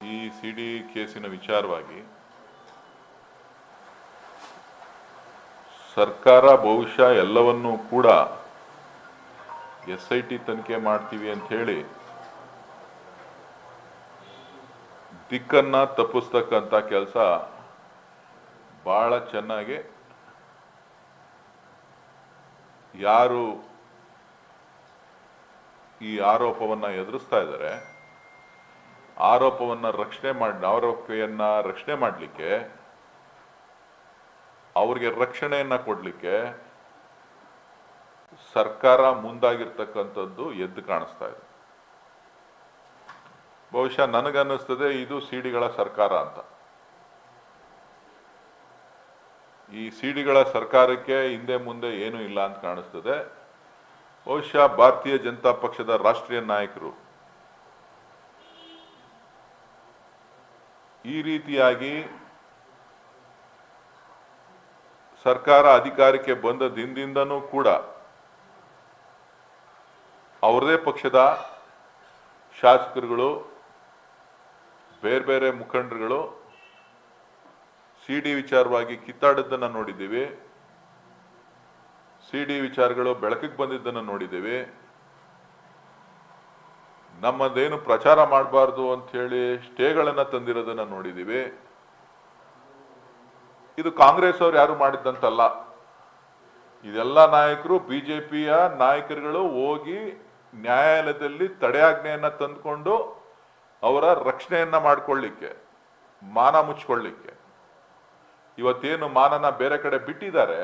ಈ C D ಕೇಸಿನ ವಿಚಾರವಾಗಿ ಸರ್ಕಾರ ಬಹುಶಃ ಎಲ್ಲವನ್ನೂ ಕೂಡ ಎಸ್ ಐ ಟಿ ತನಿಖೆ ಮಾಡ್ತೀವಿ ಅಂತ ಹೇಳಿ ದಿಕ್ಕನ್ನ ತಪ್ಪಿಸ್ತಕ್ಕಂಥ ಕೆಲಸ ಬಹಳ ಚೆನ್ನಾಗಿ ಯಾರು ಈ ಆರೋಪವನ್ನ ಎದುರಿಸ್ತಾ ಇದ್ದಾರೆ ಆರೋಪವನ್ನ ರಕ್ಷಣೆ ಮಾಡಿ ಆರೋಪಿಯನ್ನ ರಕ್ಷಣೆ ಮಾಡಲಿಕ್ಕೆ ಅವ್ರಿಗೆ ರಕ್ಷಣೆಯನ್ನ ಕೊಡ್ಲಿಕ್ಕೆ ಸರ್ಕಾರ ಮುಂದಾಗಿರ್ತಕ್ಕಂಥದ್ದು ಎದ್ದು ಕಾಣಿಸ್ತಾ ಇದೆ ಬಹುಶಃ ನನಗನ್ನಿಸ್ತದೆ ಇದು ಸಿಡಿಗಳ ಸರ್ಕಾರ ಅಂತ ಈ ಸಿಡಿಗಳ ಸರ್ಕಾರಕ್ಕೆ ಹಿಂದೆ ಮುಂದೆ ಏನೂ ಇಲ್ಲ ಅಂತ ಕಾಣಿಸ್ತದೆ ಬಹುಶಃ ಭಾರತೀಯ ಜನತಾ ಪಕ್ಷದ ರಾಷ್ಟ್ರೀಯ ನಾಯಕರು ಈ ರೀತಿಯಾಗಿ ಸರ್ಕಾರ ಅಧಿಕಾರಕ್ಕೆ ಬಂದ ದಿನದಿಂದನೂ ಕೂಡ ಅವರದೇ ಪಕ್ಷದ ಶಾಸಕರುಗಳು ಬೇರೆ ಬೇರೆ ಮುಖಂಡರುಗಳು ಸಿ ಡಿ ವಿಚಾರವಾಗಿ ಕಿತ್ತಾಡದ್ದನ್ನ ನೋಡಿದ್ದೀವಿ ಸಿ ಡಿ ವಿಚಾರಗಳು ಬೆಳಕಿಗೆ ಬಂದಿದ್ದನ್ನು ನೋಡಿದ್ದೀವಿ ನಮ್ಮದೇನು ಪ್ರಚಾರ ಮಾಡಬಾರ್ದು ಅಂತ ಹೇಳಿ ಸ್ಟೇಗಳನ್ನ ತಂದಿರೋದನ್ನ ನೋಡಿದ್ದೀವಿ ಇದು ಕಾಂಗ್ರೆಸ್ ಅವ್ರು ಯಾರು ಮಾಡಿದ್ದಂತಲ್ಲ ಇದೆಲ್ಲ ನಾಯಕರು ಬಿಜೆಪಿಯ ನಾಯಕರುಗಳು ಹೋಗಿ ನ್ಯಾಯಾಲಯದಲ್ಲಿ ತಡೆಯಾಜ್ಞೆಯನ್ನ ತಂದುಕೊಂಡು ಅವರ ರಕ್ಷಣೆಯನ್ನ ಮಾಡ್ಕೊಳ್ಳಿಕ್ಕೆ ಮಾನ ಮುಚ್ಕೊಳ್ಳಿಕ್ಕೆ ಇವತ್ತೇನು ಮಾನನ ಬೇರೆ ಕಡೆ ಬಿಟ್ಟಿದ್ದಾರೆ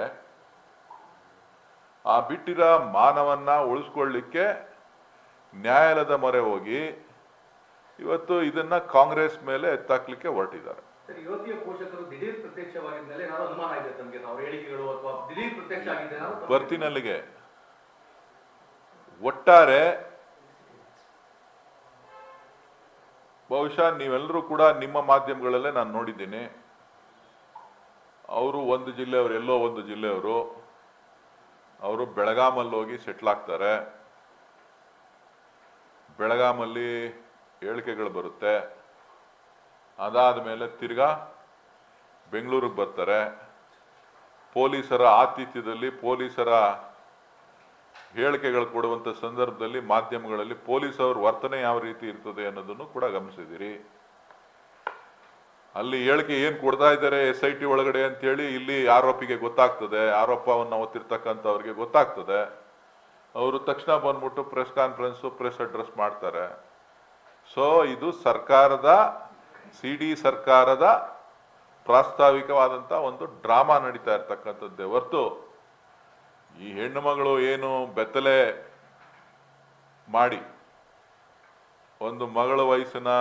ಆ ಬಿಟ್ಟಿರೋ ಮಾನವನ್ನ ಉಳಿಸ್ಕೊಳ್ಳಿಕ್ಕೆ ನ್ಯಾಯಾಲಯದ ಮೊರೆ ಹೋಗಿ ಇವತ್ತು ಇದನ್ನ ಕಾಂಗ್ರೆಸ್ ಮೇಲೆ ಎತ್ತಾಕ್ಲಿಕ್ಕೆ ಹೊರಟಿದ್ದಾರೆ ಸರ್ ಯುವತಿಯ ಪೋಷಕರು ದಿಢೀರ್ ಪ್ರತ್ಯಕ್ಷವಾಗಿದ್ಮೇಲೆ ಏನಾದ್ರು ಅನುಮಾನ ಇದೆ ತಮಗೆ ಅವ್ರ ಹೇಳಿಕೆಗಳು ಅಥವಾ ದಿಢೀರ್ ಪ್ರತ್ಯಕ್ಷ ಆಗಿದೆ ಏನಾದ್ರು ತಮಗೆ- ಬರ್ತೀನಿ ಅಲ್ಲಿಗೆ ಒಟ್ಟಾರೆ ಬಹುಶಃ ನೀವೆಲ್ಲರೂ ಕೂಡ ನಿಮ್ಮ ಮಾಧ್ಯಮಗಳಲ್ಲೇ ನಾನು ನೋಡಿದ್ದೀನಿ ಅವರು ಒಂದು ಜಿಲ್ಲೆಯವರು ಎಲ್ಲೋ ಒಂದು ಜಿಲ್ಲೆಯವರು ಅವರು ಬೆಳಗಾಮಲ್ಲಿ ಹೋಗಿ ಸೆಟ್ಲ್ ಆಗ್ತಾರೆ ಬೆಳಗಾಮಲ್ಲಿ ಹೇಳಿಕೆಗಳು ಬರುತ್ತೆ ಅದಾದ ಮೇಲೆ ತಿರ್ಗಾ ಬೆಂಗಳೂರಿಗೆ ಬರ್ತಾರೆ ಪೊಲೀಸರ ಆತಿಥ್ಯದಲ್ಲಿ ಪೊಲೀಸರ ಹೇಳಿಕೆಗಳು ಕೊಡುವಂತ ಸಂದರ್ಭದಲ್ಲಿ ಮಾಧ್ಯಮಗಳಲ್ಲಿ ಪೊಲೀಸ್ ಅವ್ರ ವರ್ತನೆ ಯಾವ ರೀತಿ ಇರ್ತದೆ ಅನ್ನೋದನ್ನು ಕೂಡ ಗಮನಿಸಿದಿರಿ ಅಲ್ಲಿ ಹೇಳಿಕೆ ಏನ್ ಕೊಡ್ತಾ ಇದ್ದಾರೆ ಎಸ್ ಐ ಟಿ ಒಳಗಡೆ ಅಂತೇಳಿ ಇಲ್ಲಿ ಆರೋಪಿಗೆ ಗೊತ್ತಾಗ್ತದೆ ಆರೋಪವನ್ನು ಹೊತ್ತಿರ್ತಕ್ಕಂಥವ್ರಿಗೆ ಗೊತ್ತಾಗ್ತದೆ ಅವರು ತಕ್ಷಣ ಬಂದ್ಬಿಟ್ಟು ಪ್ರೆಸ್ ಕಾನ್ಫರೆನ್ಸ್ ಪ್ರೆಸ್ ಅಡ್ರೆಸ್ ಮಾಡ್ತಾರೆ ಸೊ ಇದು ಸರ್ಕಾರದ ಸಿ ಡಿ ಸರ್ಕಾರದ ಪ್ರಾಸ್ತಾವಿಕವಾದಂತ ಒಂದು ಡ್ರಾಮಾ ನಡೀತಾ ಇರ್ತಕ್ಕಂಥದ್ದೇ ಹೊರತು ಈ ಹೆಣ್ಣು ಮಗಳು ಏನು ಬೆತ್ತಲೆ ಮಾಡಿ ಒಂದು ಮಗಳ ವಯಸ್ಸಿನ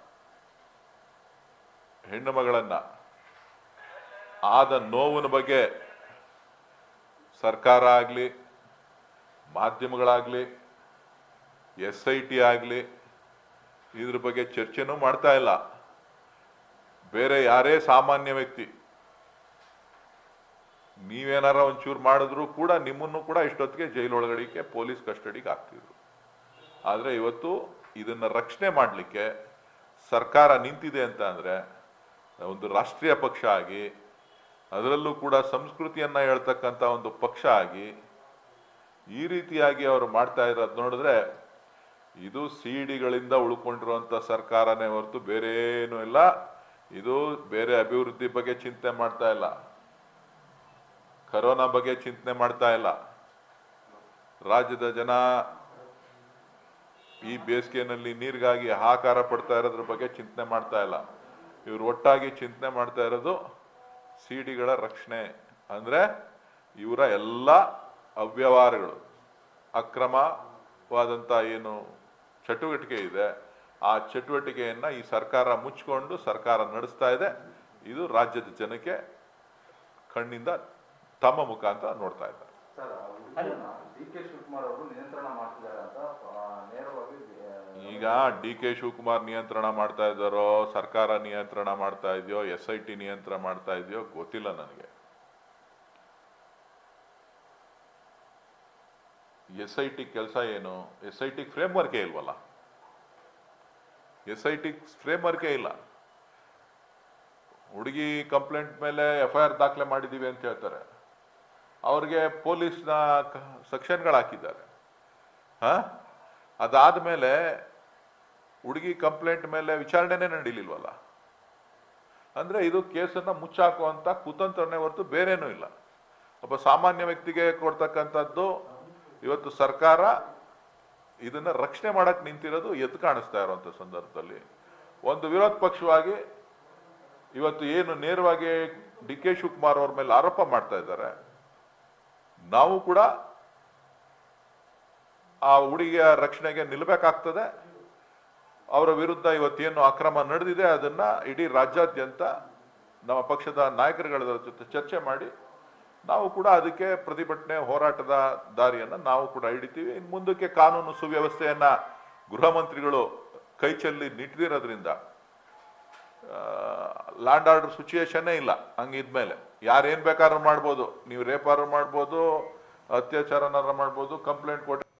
ಹೆಣ್ಣು ಮಗಳನ್ನ ಆದ ನೋವಿನ ಬಗ್ಗೆ ಸರ್ಕಾರ ಆಗ್ಲಿ ಮಾಧ್ಯಮಗಳಾಗ್ಲಿ ಎಸ್ ಐ ಟಿ ಆಗ್ಲಿ ಇದ್ರ ಬಗ್ಗೆ ಚರ್ಚೆನೂ ಮಾಡ್ತಾ ಇಲ್ಲ ಬೇರೆ ಯಾರೇ ಸಾಮಾನ್ಯ ವ್ಯಕ್ತಿ ನೀವೇನಾರ ಒಂಚೂರು ಮಾಡಿದ್ರು ಕೂಡ ನಿಮ್ಮನ್ನು ಕೂಡ ಇಷ್ಟೊತ್ತಿಗೆ ಜೈಲೊಳಗಡಿಕೆ ಪೊಲೀಸ್ ಕಸ್ಟಡಿಗೆ ಹಾಕ್ತಿದ್ರು ಆದ್ರೆ ಇವತ್ತು ಇದನ್ನ ರಕ್ಷಣೆ ಮಾಡಲಿಕ್ಕೆ ಸರ್ಕಾರ ನಿಂತಿದೆ ಅಂತ ಅಂದ್ರೆ ಒಂದು ರಾಷ್ಟ್ರೀಯ ಪಕ್ಷ ಆಗಿ ಅದರಲ್ಲೂ ಕೂಡ ಸಂಸ್ಕೃತಿಯನ್ನ ಹೇಳ್ತಕ್ಕಂಥ ಒಂದು ಪಕ್ಷ ಆಗಿ ಈ ರೀತಿಯಾಗಿ ಅವರು ಮಾಡ್ತಾ ಇರೋದು ನೋಡಿದ್ರೆ ಇದು ಸಿಡಿಗಳಿಂದ ಉಳ್ಕೊಂಡಿರುವಂತ ಸರ್ಕಾರನೇ ಹೊರತು ಬೇರೆ ಏನೂ ಇಲ್ಲ ಇದು ಬೇರೆ ಅಭಿವೃದ್ಧಿ ಬಗ್ಗೆ ಚಿಂತೆ ಮಾಡ್ತಾ ಇಲ್ಲ ಕರೋನಾ ಬಗ್ಗೆ ಚಿಂತನೆ ಮಾಡ್ತಾ ಇಲ್ಲ ರಾಜ್ಯದ ಜನ ಈ ಬೇಸಿಗೆನಲ್ಲಿ ನೀರಿಗಾಗಿ ಹಾಕಾರ ಪಡ್ತಾ ಇರೋದ್ರ ಬಗ್ಗೆ ಚಿಂತನೆ ಮಾಡ್ತಾ ಇಲ್ಲ ಇವ್ರು ಒಟ್ಟಾಗಿ ಚಿಂತನೆ ಮಾಡ್ತಾ ಇರೋದು ಸಿಡಿಗಳ ರಕ್ಷಣೆ ಅಂದ್ರೆ ಇವರ ಎಲ್ಲ ಅವ್ಯವಹಾರಗಳು ಅಕ್ರಮವಾದಂತ ಏನು ಚಟುವಟಿಕೆ ಇದೆ ಆ ಚಟುವಟಿಕೆಯನ್ನ ಈ ಸರ್ಕಾರ ಮುಚ್ಕೊಂಡು ಸರ್ಕಾರ ನಡೆಸ್ತಾ ಇದೆ ಇದು ರಾಜ್ಯದ ಜನಕ್ಕೆ ಕಣ್ಣಿಂದ ತಮ್ಮ ಮುಖಾಂತರ ನೋಡ್ತಾ ಇದ್ದಾರೆ ಸರ್ ಡಿ ಕೆ ಶಿವಕುಮಾರ್ ಅವರು ನಿಯಂತ್ರಣ ಮಾಡ್ತಿದ್ದಾರೆ ಅಂತ ಆ, ನೇರವಾಗಿ ಆ, ಈಗ ಡಿ ಕೆ ಶಿವಕುಮಾರ್ ನಿಯಂತ್ರಣ ಮಾಡ್ತಾ ಇದ್ದಾರೋ ಸರ್ಕಾರ ನಿಯಂತ್ರಣ ಮಾಡ್ತಾ ಇದೆಯೋ ಎಸ್ ಐ ಟಿ ನಿಯಂತ್ರಣ ಮಾಡ್ತಾ ಇದೆಯೋ ಗೊತ್ತಿಲ್ಲ ನನಗೆ ಎಸ್ ಐ ಟಿ ಕೆಲಸ ಏನು ಎಸ್ ಐ ಟಿ ಫ್ರೇಮ್ ವರ್ಕೇ ಇಲ್ವಲ್ಲ ಎಸ್ ಐ ಟಿ ಫ್ರೇಮ್ವರ್ಕೇ ಇಲ್ಲ ಹುಡುಗಿ ಕಂಪ್ಲೇಂಟ್ ಮೇಲೆ ಎಫ್ ಐ ಆರ್ ದಾಖಲೆ ಮಾಡಿದ್ದೀವಿ ಅಂತ ಹೇಳ್ತಾರೆ ಅವ್ರಿಗೆ ಪೊಲೀಸ್ನ ಸೆಕ್ಷನ್ಗಳು ಹಾಕಿದ್ದಾರೆ ಹಾ ಅದಾದ್ಮೇಲೆ ಹುಡುಗಿ ಕಂಪ್ಲೇಂಟ್ ಮೇಲೆ ವಿಚಾರಣೆನೇ ನಡೀಲಿಲ್ವಲ್ಲ ಅಂದ್ರೆ ಇದು ಕೇಸನ್ನ ಮುಚ್ಚಾಕುವಂತ ಕುತಂತ್ರನೇ ಹೊರತು ಬೇರೇನೂ ಇಲ್ಲ ಒಬ್ಬ ಸಾಮಾನ್ಯ ವ್ಯಕ್ತಿಗೆ ಕೊಡ್ತಕ್ಕಂಥದ್ದು ಇವತ್ತು ಸರ್ಕಾರ ಇದನ್ನ ರಕ್ಷಣೆ ಮಾಡಕ್ ನಿಂತಿರೋದು ಎದ್ದು ಕಾಣಿಸ್ತಾ ಇರುವಂತ ಸಂದರ್ಭದಲ್ಲಿ ಒಂದು ವಿರೋಧ ಪಕ್ಷವಾಗಿ ಇವತ್ತು ಏನು ನೇರವಾಗಿ ಡಿ ಕೆ ಶಿವಕುಮಾರ್ ಅವ್ರ ಮೇಲೆ ಆರೋಪ ಮಾಡ್ತಾ ಇದ್ದಾರೆ ನಾವು ಕೂಡ ಆ ಹುಡುಗಿಯ ರಕ್ಷಣೆಗೆ ನಿಲ್ಬೇಕಾಗ್ತದೆ ಅವರ ವಿರುದ್ಧ ಇವತ್ತೇನು ಅಕ್ರಮ ನಡೆದಿದೆ ಅದನ್ನ ಇಡೀ ರಾಜ್ಯಾದ್ಯಂತ ನಮ್ಮ ಪಕ್ಷದ ನಾಯಕರುಗಳ ಜೊತೆ ಚರ್ಚೆ ಮಾಡಿ ನಾವು ಕೂಡ ಅದಕ್ಕೆ ಪ್ರತಿಭಟನೆ ಹೋರಾಟದ ದಾರಿಯನ್ನ ನಾವು ಕೂಡ ಹಿಡಿತೀವಿ ಇನ್ನು ಮುಂದಕ್ಕೆ ಕಾನೂನು ಸುವ್ಯವಸ್ಥೆಯನ್ನ ಗೃಹ ಮಂತ್ರಿಗಳು ಕೈ ಚೆಲ್ಲಿ ನಿಟ್ಟಿರೋದ್ರಿಂದ ಲ್ಯಾಂಡ್ ಆರ್ಡರ್ ಸಿಚುಯೇಷನ್ನೇ ಇಲ್ಲ ಹಂಗಿದ್ಮೇಲೆ ಯಾರೇನ್ ಬೇಕಾದ್ರೂ ಮಾಡ್ಬೋದು ನೀವು ರೇಪಾರು ಮಾಡ್ಬೋದು ಅತ್ಯಾಚಾರನಾರ ಮಾಡ್ಬೋದು ಕಂಪ್ಲೇಂಟ್ ಕೊಟ್ಟು